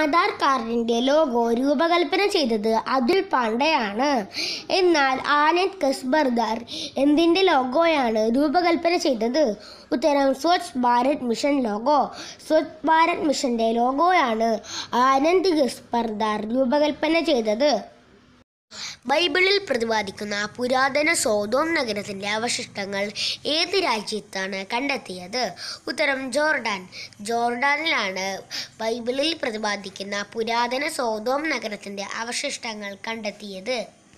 ആധാർ കാർഡിന്റെ ലോഗോ രൂപകൽപ്പന ചെയ്തത് അതുൽ പാണ്ഡെയാണ് എന്നാൽ ആനന്ദ് കസ്ബർദാർ എന്തിന്റെ ലോഗോയാണ് രൂപകൽപ്പന ചെയ്തത് ഉത്തരം സ്വച്ഛ് ഭാരത് മിഷൻ ലോഗോ സ്വച്ഛ് ഭാരത് മിഷന്റെ ലോഗോയാണ് ആനന്ദ് ഗസ്ബർദാർ രൂപകൽപ്പന ചെയ്തത് ബൈബിളിൽ പ്രതിപാദിക്കുന്ന പുരാതന സോതോം നഗരത്തിന്റെ അവശിഷ്ടങ്ങൾ ഏത് രാജ്യത്താണ് കണ്ടെത്തിയത് ഉത്തരം ജോർഡാൻ ജോർഡാനിലാണ് ബൈബിളിൽ പ്രതിപാദിക്കുന്ന പുരാതന സോതോം നഗരത്തിന്റെ അവശിഷ്ടങ്ങൾ കണ്ടെത്തിയത്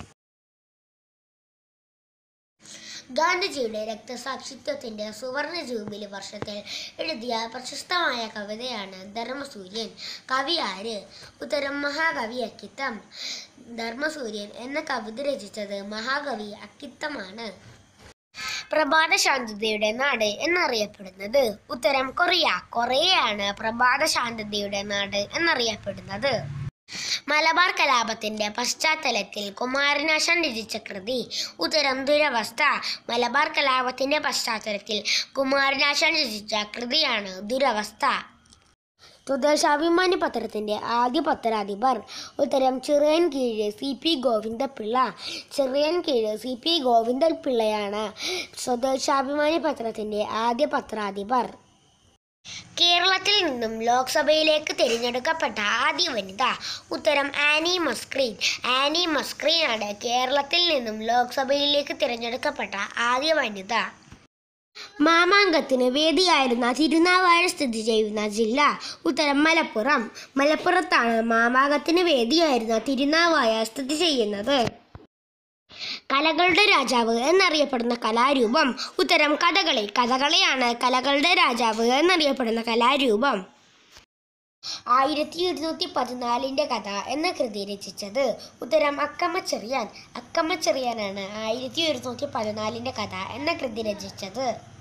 ഗാന്ധിജിയുടെ രക്തസാക്ഷിത്വത്തിന്റെ സുവർണ ജൂബിലി വർഷത്തിൽ എഴുതിയ പ്രശസ്തമായ കവിതയാണ് ധർമ്മസൂര്യൻ കവി ആര് ഉത്തരം മഹാകവി അക്കിത്തം ധർമ്മസൂര്യൻ എന്ന കവിത രചിച്ചത് മഹാകവി അക്കിത്തമാണ് പ്രഭാത ശാന്തതയുടെ നാട് എന്നറിയപ്പെടുന്നത് ഉത്തരം കൊറിയ കൊറിയയാണ് പ്രഭാത ശാന്തതയുടെ നാട് എന്നറിയപ്പെടുന്നത് മലബാർ കലാപത്തിന്റെ പശ്ചാത്തലത്തിൽ കുമാരനാശാൻ രചിച്ച കൃതി ഉത്തരം ദുരവസ്ഥ മലബാർ കലാപത്തിന്റെ പശ്ചാത്തലത്തിൽ കുമാരനാശാൻ രചിച്ച കൃതിയാണ് ദുരവസ്ഥ സ്വദേശാഭിമാനി പത്രത്തിന്റെ ആദ്യ പത്രാധിപർ ഉത്തരം ചിറയൻ കീഴ് സി പി ഗോവിന്ദപിള്ള ചിറയൻ കീഴ് സി പി ഗോവിന്ദപിള്ളയാണ് സ്വദേശാഭിമാനി പത്രത്തിന്റെ ആദ്യ പത്രാധിപർ കേരളത്തിൽ നിന്നും ലോക്സഭയിലേക്ക് തിരഞ്ഞെടുക്കപ്പെട്ട ആദ്യ വനിത ഉത്തരം ആനി മസ്ക്രീൻ ആനി മസ്ക്രീനാണ് കേരളത്തിൽ നിന്നും ലോക്സഭയിലേക്ക് തിരഞ്ഞെടുക്കപ്പെട്ട ആദ്യ വനിത മാമാങ്കത്തിന് വേദിയായിരുന്ന തിരുനാവായ സ്ഥിതി ചെയ്യുന്ന ജില്ല ഉത്തരം മലപ്പുറം മലപ്പുറത്താണ് മാമാങ്കത്തിന് വേദിയായിരുന്ന തിരുനാവായ സ്ഥിതി ചെയ്യുന്നത് കലകളുടെ രാജാവ് എന്നറിയപ്പെടുന്ന കലാരൂപം ഉത്തരം കഥകളി കഥകളിയാണ് കലകളുടെ രാജാവ് എന്നറിയപ്പെടുന്ന കലാരൂപം ആയിരത്തി ഇരുന്നൂറ്റി പതിനാലിൻ്റെ കഥ എന്ന കൃതി രചിച്ചത് ഉത്തരം അക്കമ്മ ചെറിയാൻ അക്കമ്മ ചെറിയാനാണ് ആയിരത്തി ഒരുന്നൂറ്റി പതിനാലിൻ്റെ കഥ എന്ന കൃതി രചിച്ചത്